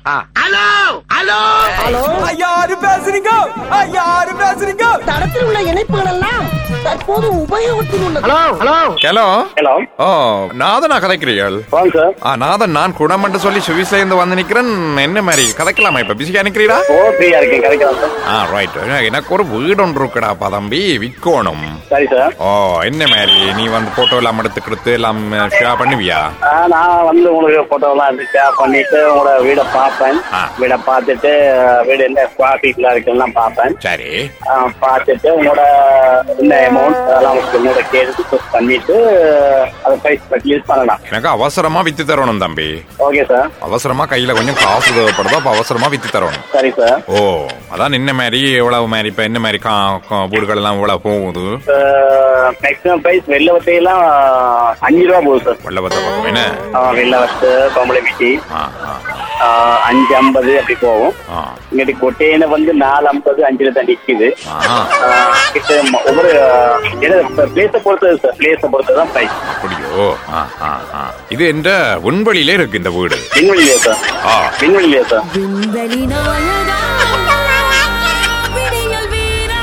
Hello hello hello யாரு பேசுறீங்க யாரு பேசுறீங்க தடத்தில் உள்ள இணைப்புகள் எல்லாம் தற்போது உபயோகத்தில் உள்ளது ஹலோ ஹலோ ஹலோ ஹலோ ஓ நாதனா கதைக்கிறீர்கள் வாங்க சார் ஆ நாதன் நான் குணம் சொல்லி சுவிஸ்ல இருந்து வந்து நிக்கிறேன் என்ன மாதிரி கதைக்கலாமா இப்ப பிஸியா நிக்கிறீரா ஓ ஃப்ரீயா இருக்கேன் கிடைக்கலாம் சார் ஆ ரைட் எனக்கு ஒரு வீடு ஒன்று இருக்குடாப்பா தம்பி விற்கணும் சரி சார் ஓ என்ன மாதிரி நீ வந்து போட்டோ எல்லாம் எடுத்து கொடுத்து எல்லாம் ஷேர் பண்ணுவியா ஆ, நான் வந்து உங்களுக்கு போட்டோலாம் எடுத்து ஷேர் பண்ணிட்டு உங்களோட வீடை பார்ப்பேன் ஆ. வீடை பார்த்துட்டு வீடு என்ன ஸ்கொயர் ஃபீட்ல இருக்குன்னு பார்ப்பேன் சரி ஆ, பார்த்துட்டு உங்களோட என்ன அமௌண்ட் அதெல்லாம் உங்களுக்கு என்னோட கேட்டு டிஸ்கஸ் பண்ணிட்டு அதை ப்ரைஸ் பற்றி யூஸ் பண்ணலாம் எனக்கு அவசரமா வித்து தரணும் தம்பி ஓகே சார் அவசரமா கையில கொஞ்சம் காசு தேவைப்படுதோ அப்ப அவசரமா வித்து தரணும் சரி சார் ஓ அதான் என்ன மாதிரி எவ்வளவு மாதிரி இப்ப என்ன மாதிரி கா- கா- வீடுகள் எல்லாம் இவ்வளவு போகுது மேக்ஸிமம் ப்ரைஸ் வெள்ளை வத்தையெல்லாம் அஞ்சு ரூபா போகுது சார் வெள்ளவத்த பக்கம் என்ன ஆ, வெள்ளை வத்து பொம்பளை மிட்டி ஆ, ஆ, ஆ, அஞ்சு ஐம்பது அப்படி போகும் ஆ, இங்கிட்டு கொட்டையின வந்து நாலு ஐம்பது அஞ்சுல தான் நிக்குது ஆ, ஆஹ் கிட்ட ம- ஒவ்வொரு பிளேஸை பொறுத்தது சார் பிளேஸை பொறுத்தது தான் பிரைஸ் அப்படியோ ஆ, ஆ, ஆ. இது என்ற விண்வெளியிலே இருக்கு இந்த வீடு விண்வெளியிலே சார் ஆ விண்வெளியிலே சார் விண்வெளி நாயகா விடியல் வீரா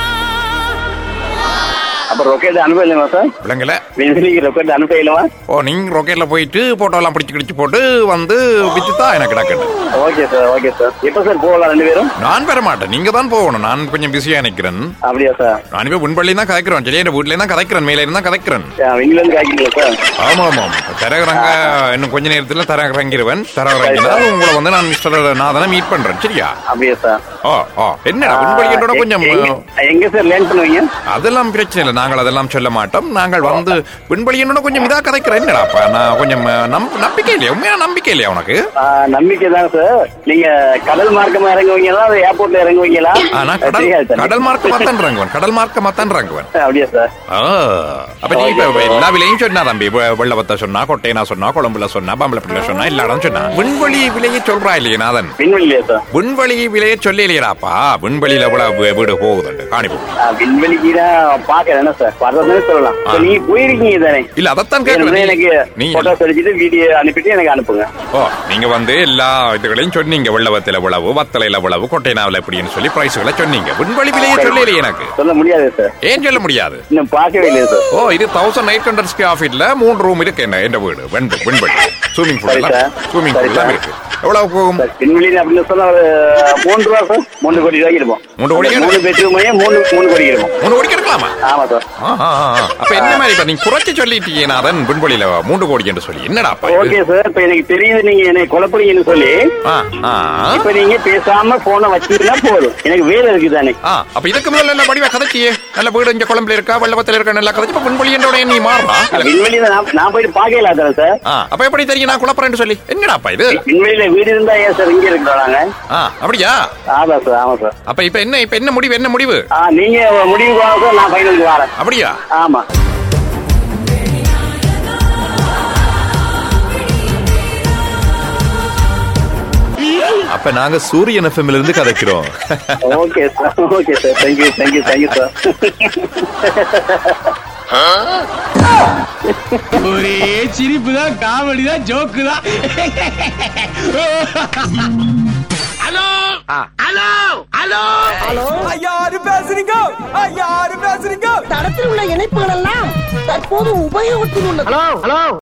அப்ப ரொக்கெட் அனுப்பலாமா சார் விளங்கல விண்வெளிக்கு ரொக்கெட் அனுப்பலாமா ஓ நீங்க ராக்கெட்ல போயிட்டு போட்டோ எல்லாம் பிடிச்சு கிடிச்சு போட்டு வந்து வித்துதா எனக்கு கிடக்குது ஓகே சார் ஓகே சார் எப்போ சார் போகலாம் ரெண்டு பேரும் நான் வர மாட்டேன் நீங்க தான் போகணும் நான் கொஞ்சம் பிஸியா நிக்கிறேன் அப்படியா சார் நான் இப்ப விண்வெளி தான் கதைக்கிறோம் சரி என் வீட்ல தான் கதைக்கிறேன் மேல இருந்தா கதைக்கிறேன் விண்வெளி காய்க்கிறீங்களா சார் ஆமா ஆமாம் தரகிறங்க இன்னும் கொஞ்ச நேரத்துல தரகிறங்கிருவன் தரகிறங்கினா உங்களை வந்து நான் மிஸ்டர் நாதனை மீட் பண்றேன் சரியா அப்படியா சார் ஓ ஓ என்னடா விண்வெளியோட கொஞ்சம் எங்க- எங்க சார் லேர்ன் பண்ணுவீங்க அதெல்லாம் பிரச்சனை இல்லை நாங்கள் அதெல்லாம் சொல்ல மாட்டோம் நாங்கள் வந்து விண்வெளியோட கொஞ்சம் இதா கதைக்கிறேன் என்னடாப்பா நான் கொஞ்சம் நம்- நம்பிக்கை இல்லையா உண்மையான நம்பிக்கை இல்லையா உனக்கு ஆஹ் நம்பிக்கை தான் சார் நீங்க கடல் மார்க்கமா இறங்குவீங்களா அது ஏர்போர்ட்ல இறங்குவீங்களா ஆ, நான் அது கடல் தெரியாது சார். கடல் மார்க்க மத்தான் இறங்குவன் கடல் மார்க்க மத்தான் இறங்குவன் அப்படியா சார் ஆ, அப்ப நீ இப்ப எல்லா விலையும் சொன்னா தம்பி வெ- வெள்ளவத்த சொன்னா கொட்டைனா சொன்னா கொழம்புல சொன்னா பம்பளப்பிள்ள சொன்னா எல்லா இடம் சொன்னா விண்வெளி விலையை சொல்றா இல்லையே நாதன் விண்வெளியிலே சார் விண்வெளி விலையை சொல்லலையடாப்பா விண்வெளியில எவ்வளவு வீ- வீடு போகுதுண்டு காணிப்போம் ஆஹ் விண்வெளிக்கு தான் பாக்குறேன் என்ன சார் வர்றதுன்னு சொல்லலாம் ஆ. இப்ப நீங்க போயிருக்கீங்க தானே இல்ல அதத்தான் வேணும்னா கேட்கிறேன் எனக்கு நீ போட்டோஸ் எடுத்துட்டு வீடியோ அனுப்பிட்டு எனக்கு அனுப்புங்க ஓ நீங்க வந்து எல்லா இதுகளையும் சொன்னீங்க வெள்ளவத்துல எவ்வளவு வத்தலையில எவ்வளவு கொட்டைனாவில் எப்படின்னு சொல்லி பிரைஸ்களை சொன்னீங்க விண்வெளி விலையை சொல்லலையே எனக்கு சொல்ல முடியாது சார் ஏன் சொல்ல முடியாது இன்னும் பார்க்கவே இல்லையா சார் ஓ இது தௌசண்ட் எயிட் ஹண்ட்ரட் ஸ்கொயர் ஃபீட்ல மூணு ரூம் இருக்கு என்ன எந்த வீடு வெண்பு விண்வெளி ஸ்விமிங் பூல் சரி எல்லாம் சார். ஸ்விமிங் சரி பூல் எல்லாம் சார். இருக்கு எவ்வளவு போகும் சார் விண்வெளி அப்படின்னு சொன்னா ஒரு மூணு ரூபா சார் மூணு கோடி ரூபாய்க்கு இருப்போம் மூணு கோடி அந்த மூணு பெட்ரூம் மூணு மூணு கோடி இருக்கும் மூணு கோடிக்கு எடுக்கலாமா ஆமா சார் ஆ, ஆ, ஆ, ஆ. அப்ப என்ன மாதிரி இப்ப நீங்க குறைச்சு சொல்லிட்டீங்க நாதன் விண்வெளியில மூன்று கோடி என்று சொல்லி என்னடாப்பா இது? ஓகே சார் இப்ப எனக்கு தெரியுது நீங்க என்னை குழப்பறீங்கன்னு சொல்லி ஆ, ஆ, ஆ. இப்ப நீங்க பேசாம போனை வச்சீங்கன்னா போதும் எனக்கு வேலை இருக்கு தானே ஆ, அப்ப இதுக்கு முதல்ல நல்ல வடிவா கதைச்சியே நல்ல வீடு இங்க குழம்புல இருக்கா வெள்ளவத்துல இருக்கா நல்லா கதைச்சு இப்ப விண்வெளி என்றோட நீ மாறுறா விண்வெளியில நான் நான் போயிட்டு பார்க்கல தானே சார் ஆ, அப்ப எப்படி தெரியும் நான் குழப்பறேன்னு சொல்லி என்னடாப்பா இது விண்வெளியில வீடு இருந்தா ஏன் சார் இங்க இருக்கிறோம் நாங்க ஆ, அப்படியா ஆமா சார் ஆமா சார் அப்ப இப்ப என்ன இப்ப என்ன முடிவு என்ன முடிவு ஆ நீங்க முடிவுக்கு வாங்க சார் நான் ஃபைனலுக்கு வரேன் அப்படியா ஆமா அப்ப நாங்க சூரியன் எஃப்எம்ல இருந்து கதைக்கிறோம் okay sir okay sir thank you thank you thank you sir ஒரே சிரிப்பு தான் காமெடி தான் ஜோக்கு தான் ஹலோ ஹலோ ஹலோ ஹலோ யாரு பேசுறீங்க யாரு பேசுறீங்க தடத்தில் உள்ள இணைப்புகள் எல்லாம் தற்போது உபயோகத்தில் உள்ளது ஹலோ ஹலோ